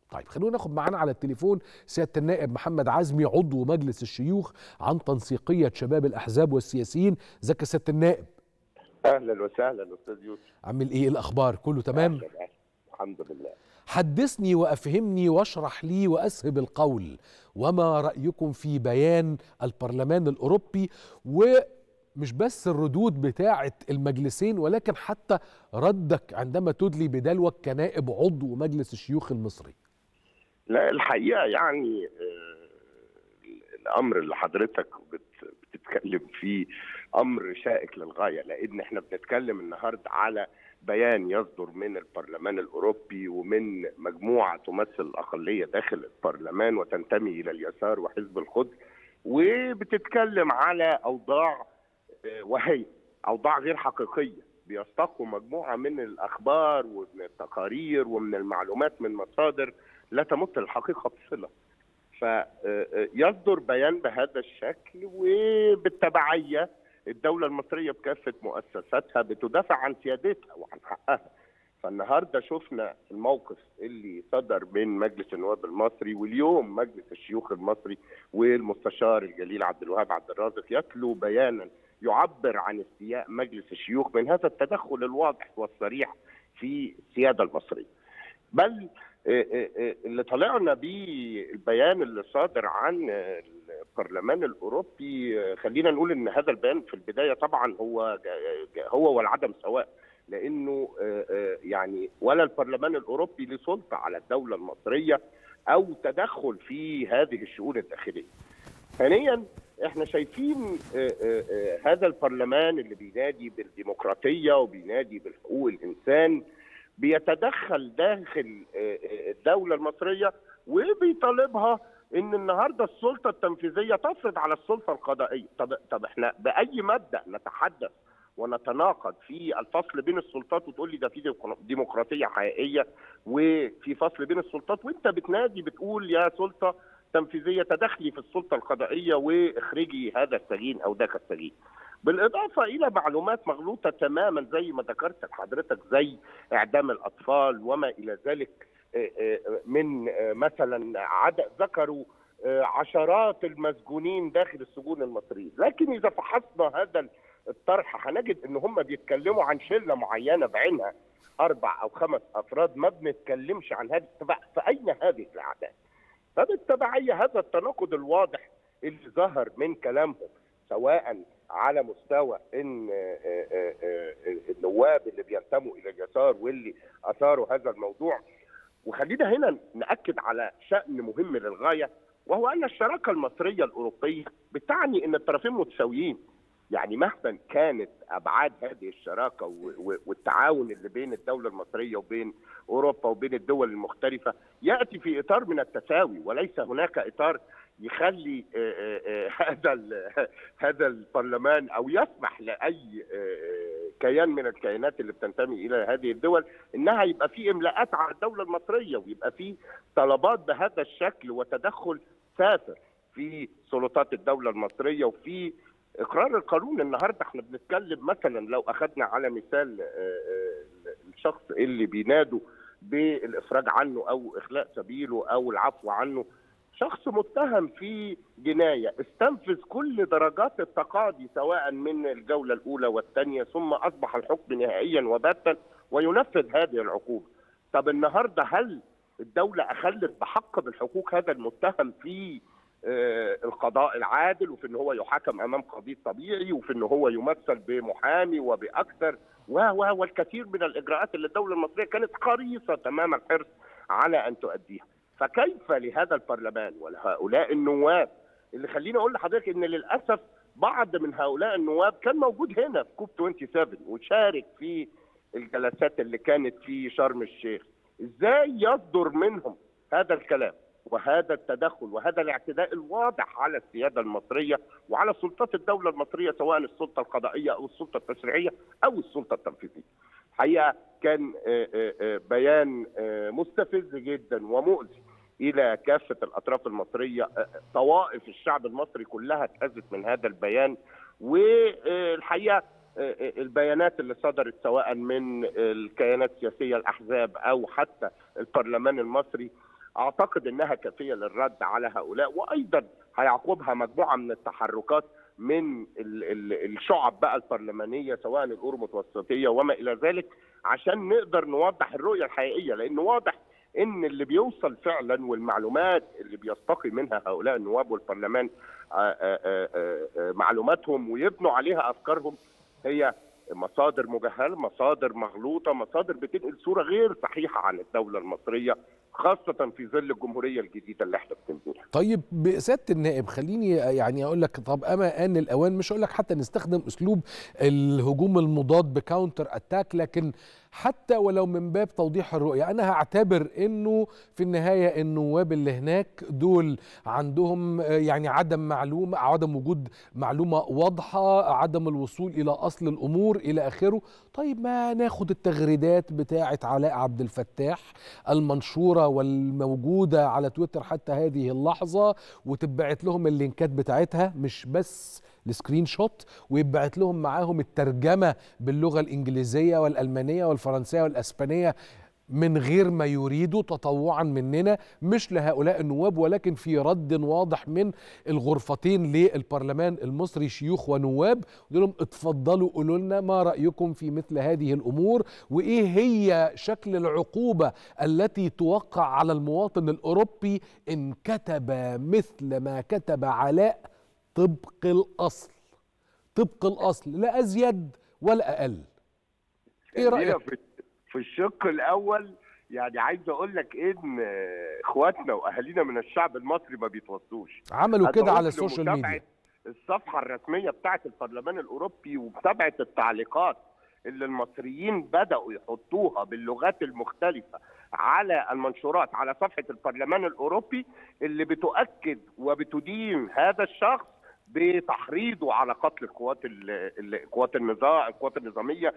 طيب خلونا ناخد معانا على التليفون سياده النائب محمد عزمي عضو مجلس الشيوخ عن تنسيقيه شباب الاحزاب والسياسيين ازيك يا سياده النائب اهلا وسهلا استاذ يوسف عامل ايه الاخبار كله تمام أهلاً أهلاً. الحمد لله حدثني وافهمني واشرح لي واسهب القول وما رايكم في بيان البرلمان الاوروبي ومش بس الردود بتاعه المجلسين ولكن حتى ردك عندما تدلي بدلوك كنائب عضو مجلس الشيوخ المصري لا الحقيقه يعني آه، الامر اللي حضرتك بت- بتتكلم فيه امر شائك للغايه لان احنا بنتكلم النهارده على بيان يصدر من البرلمان الاوروبي ومن مجموعه تمثل الاقليه داخل البرلمان وتنتمي الى اليسار وحزب القدس وبتتكلم على اوضاع آه، وهي اوضاع غير حقيقيه بيستقوا مجموعه من الاخبار ومن التقارير ومن المعلومات من مصادر لا تمت الحقيقه بصله فيصدر بيان بهذا الشكل وبالتبعيه الدوله المصريه بكافه مؤسساتها بتدافع عن سيادتها وعن حقها فالنهارده شفنا الموقف اللي صدر من مجلس النواب المصري واليوم مجلس الشيوخ المصري والمستشار الجليل عبد الوهاب عبد الرازق يتلو بيانا يعبر عن استياء مجلس الشيوخ من هذا التدخل الواضح والصريح في السياده المصريه. بل آه، آه، آه، اللي طلعنا بيه البيان اللي صادر عن آه، البرلمان الاوروبي آه، خلينا نقول ان هذا البيان في البدايه طبعا هو جا- جا- هو والعدم سواء لانه آه، آه، يعني ولا البرلمان الاوروبي له سلطه على الدوله المصريه او تدخل في هذه الشؤون الداخليه. ثانيا احنا شايفين آه، آه، آه، هذا البرلمان اللي بينادي بالديمقراطيه وبينادي بالحقوق الانسان بيتدخل داخل آه، آه، الدوله المصريه وبيطالبها ان النهارده السلطه التنفيذيه تفرض على السلطه القضائيه طب طب احنا باي مبدا نتحدث ونتناقض في الفصل بين السلطات وتقول لي ده في ديمقراطيه حقيقيه وفي فصل بين السلطات وانت بتنادي بتقول يا سلطه تنفيذيه تدخلي في السلطه القضائيه واخرجي هذا السجين او ذاك السجين. بالاضافه الى معلومات مغلوطه تماما زي ما ذكرت لحضرتك زي اعدام الاطفال وما الى ذلك آه، آه، من آه، مثلا عدد ذكروا آه، عشرات المسجونين داخل السجون المصريه، لكن اذا فحصنا هذا الطرح هنجد ان هم بيتكلموا عن شله معينه بعينها اربع او خمس افراد ما بنتكلمش عن هذه فاين هذه الاعداد؟ فبالتبعيه هذا التناقض الواضح اللي ظهر من كلامهم سواء على مستوى ان آه، آه، آه، النواب اللي بينتموا الى اليسار واللي اثاروا هذا الموضوع وخلينا هنا ناكد على شان مهم للغايه وهو ان الشراكه المصريه الاوروبيه بتعني ان الطرفين متساويين يعني مهما كانت ابعاد هذه الشراكه و- و- والتعاون اللي بين الدوله المصريه وبين اوروبا وبين الدول المختلفه ياتي في اطار من التساوي وليس هناك اطار يخلي آه، آه، آه، هذا ال- هذا البرلمان او يسمح لاي آه، كيان من الكيانات اللي بتنتمي الى هذه الدول انها يبقى في املاءات على الدوله المصريه ويبقى في طلبات بهذا الشكل وتدخل سافر في سلطات الدوله المصريه وفي اقرار القانون النهارده احنا بنتكلم مثلا لو اخذنا على مثال آه، آه، الشخص اللي بينادوا بالافراج عنه او اخلاء سبيله او العفو عنه شخص متهم في جنايه استنفذ كل درجات التقاضي سواء من الجوله الاولى والثانيه ثم اصبح الحكم نهائيا وباتا وينفذ هذه العقوبه. طب النهارده هل الدوله اخلت بحق بالحقوق هذا المتهم في آه، القضاء العادل وفي ان هو يحاكم امام قضيب طبيعي وفي ان هو يمثل بمحامي وباكثر و و والكثير من الاجراءات اللي الدوله المصريه كانت حريصه تمام الحرص على ان تؤديها. فكيف لهذا البرلمان ولهؤلاء النواب اللي خليني اقول لحضرتك ان للاسف بعض من هؤلاء النواب كان موجود هنا في كوب 27 وشارك في الجلسات اللي كانت في شرم الشيخ ازاي يصدر منهم هذا الكلام وهذا التدخل وهذا الاعتداء الواضح على السياده المصريه وعلى سلطات الدوله المصريه سواء السلطه القضائيه او السلطه التشريعيه او السلطه التنفيذيه. حقيقه كان آه، آه، آه، بيان آه، مستفز جدا ومؤذي الى كافه الاطراف المصريه آه، طوائف الشعب المصري كلها اتاذت من هذا البيان والحقيقه آه، البيانات اللي صدرت سواء من الكيانات السياسيه الاحزاب او حتى البرلمان المصري اعتقد انها كافيه للرد على هؤلاء وايضا هيعقبها مجموعه من التحركات من ال ال الشعب بقى البرلمانيه سواء الاورو متوسطيه وما الى ذلك عشان نقدر نوضح الرؤيه الحقيقيه لان واضح ان اللي بيوصل فعلا والمعلومات اللي بيستقي منها هؤلاء النواب والبرلمان آآ آآ آآ معلوماتهم ويبنوا عليها افكارهم هي مصادر مجهله، مصادر مغلوطه، مصادر بتنقل صوره غير صحيحه عن الدوله المصريه خاصة في ظل الجمهورية الجديدة اللي احنا بنبنيها. طيب سيادة النائب خليني يعني اقول لك طب اما ان الاوان مش اقول لك حتى نستخدم اسلوب الهجوم المضاد بكاونتر اتاك لكن حتى ولو من باب توضيح الرؤية أنا هعتبر أنه في النهاية النواب اللي هناك دول عندهم يعني عدم معلومة عدم وجود معلومة واضحة عدم الوصول إلى أصل الأمور إلى آخره طيب ما ناخد التغريدات بتاعة علاء عبد الفتاح المنشورة والموجودة على تويتر حتى هذه اللحظة وتبعت لهم اللينكات بتاعتها مش بس السكرين شوت ويبعت لهم معاهم الترجمة باللغة الإنجليزية والألمانية والفرنسية والأسبانية من غير ما يريدوا تطوعا مننا مش لهؤلاء النواب ولكن في رد واضح من الغرفتين للبرلمان المصري شيوخ ونواب لهم اتفضلوا قولوا لنا ما رأيكم في مثل هذه الأمور وإيه هي شكل العقوبة التي توقع على المواطن الأوروبي إن كتب مثل ما كتب علاء طبق الأصل طبق الأصل لا أزيد ولا أقل إيه رأيك؟ في الشق الاول يعني عايز اقول لك ان اخواتنا واهالينا من الشعب المصري ما بيتوصوش عملوا كده على السوشيال ميديا الصفحه الرسميه بتاعه البرلمان الاوروبي ومتابعه التعليقات اللي المصريين بداوا يحطوها باللغات المختلفه على المنشورات على صفحه البرلمان الاوروبي اللي بتؤكد وبتدين هذا الشخص بتحريضه على قتل قوات قوات النظام القوات النظاميه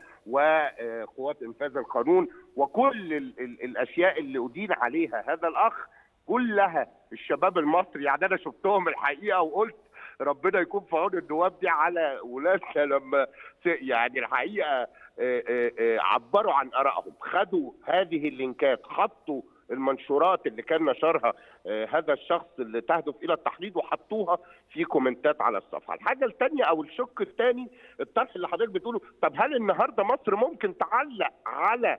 وقوات انفاذ القانون وكل ال ال الاشياء اللي ادين عليها هذا الاخ كلها الشباب المصري يعني انا شفتهم الحقيقه وقلت ربنا يكون في عون النواب دي على ولادنا لما يعني الحقيقه عبروا عن ارائهم خدوا هذه اللينكات حطوا المنشورات اللي كان نشرها هذا الشخص اللي تهدف الى التحريض وحطوها في كومنتات على الصفحه. الحاجه الثانيه او الشق الثاني الطرح اللي حضرتك بتقوله طب هل النهارده مصر ممكن تعلق على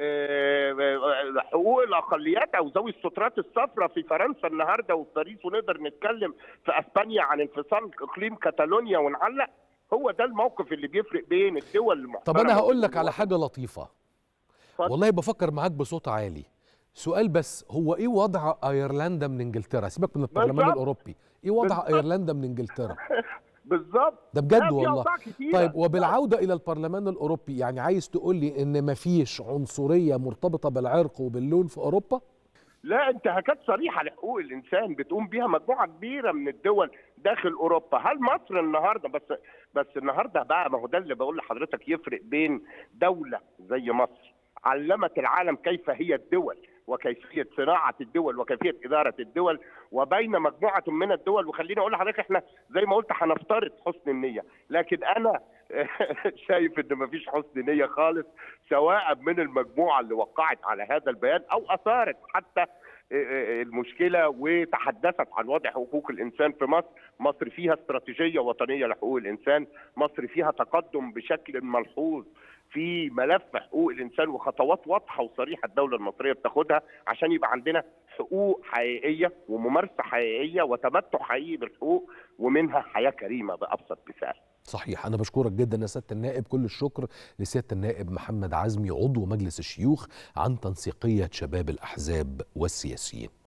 حقوق الاقليات او ذوي السترات الصفراء في فرنسا النهارده وفي باريس ونقدر نتكلم في اسبانيا عن انفصال اقليم كاتالونيا ونعلق هو ده الموقف اللي بيفرق بين الدول المحترمه طب انا هقول لك على حاجه لطيفه والله بفكر معاك بصوت عالي سؤال بس هو ايه وضع ايرلندا من انجلترا سيبك من البرلمان الاوروبي ايه وضع بالزبط. ايرلندا من انجلترا بالظبط ده بجد والله طيب وبالعوده الى البرلمان الاوروبي يعني عايز تقول لي ان مفيش عنصريه مرتبطه بالعرق وباللون في اوروبا لا انتهاكات صريحه لحقوق الانسان بتقوم بيها مجموعه كبيره من الدول داخل اوروبا هل مصر النهارده بس بس النهارده بقى ما هو ده اللي بقول لحضرتك يفرق بين دوله زي مصر علمت العالم كيف هي الدول وكيفيه صناعه الدول وكيفيه اداره الدول وبين مجموعه من الدول وخليني اقول لحضرتك احنا زي ما قلت هنفترض حسن النيه لكن انا شايف ان مفيش حسن نيه خالص سواء من المجموعه اللي وقعت على هذا البيان او اثارت حتى المشكله وتحدثت عن وضع حقوق الانسان في مصر، مصر فيها استراتيجيه وطنيه لحقوق الانسان، مصر فيها تقدم بشكل ملحوظ في ملف حقوق الانسان وخطوات واضحه وصريحه الدوله المصريه بتاخدها عشان يبقى عندنا حقوق حقيقيه وممارسه حقيقيه وتمتع حقيقي بالحقوق ومنها حياه كريمه بابسط مثال. صحيح أنا بشكرك جدا يا سيادة النائب كل الشكر لسيادة النائب محمد عزمي عضو مجلس الشيوخ عن تنسيقية شباب الأحزاب والسياسيين